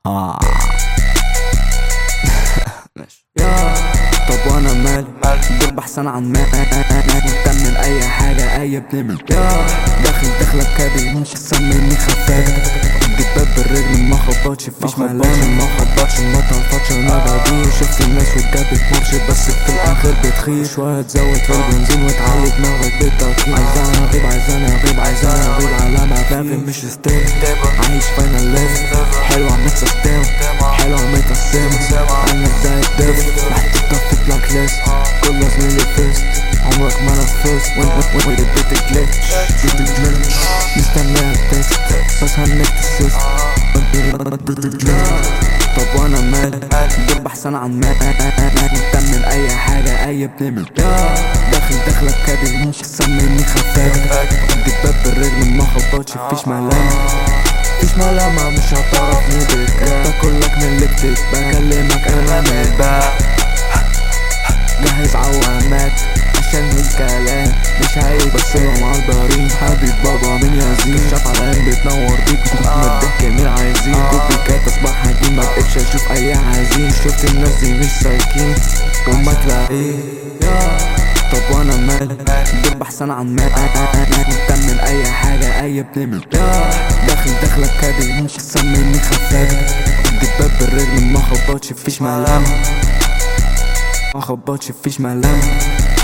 آه ماشي يا طب وانا مالي دول بحسن عن مال مهتم اي حاجة اي بنمل يا داخل داخلك كابي مش احسن مني خفاك اديت باب بالرجل ما خبطش فيش ملام ما خبطش ما طلفتش انا بديه شفت الناس واتجابت مرشد بس في الاخر بتخير شوية تزود في البنزين وتعلي دماغك بالتوكيل عايزانا اغيب عايزانا اغيب عايزانا اغيب على مفافي مش ستيل عايش فاينل ليست حلوة ميكس ستيل حلوة ميتا سيم انا زي الدف محطوطة في بلاك ليست كل زميلي فيست عمرك ما نفذت وين وين وين البيت جليتش بيت جليتش مستنيها تكست بس هنك تسيست طب وانا مالي دول بحسن عن مال مهتم اي حاجة اي بنمل داخل داخلك كابي مش احسن مني خفاك اديت باب بالرجل ما خبطش فيش ملامة فيش ملامة مش هتعرفني بكام باكلك من اللي بكلمك انا متباع جهز عوامات عشان الكلام مش عيب بس انا معبرين حبيب بابا من يزيد شاف على عين بتنور بيك من الضحك مين عايزين كوبيكات اصبح حزين مبقتش اشوف اي حزين شفت الناس دي مش سالكين وما تلاقيه طب وانا مالي دول بحسن عن مال مهتم اي حاجة اي بنمل داخل داخلك كابي مش احسن مني خفاك اديت باب بالرجل ما خبطش فيش ملامة ما خبطش فيش ملامة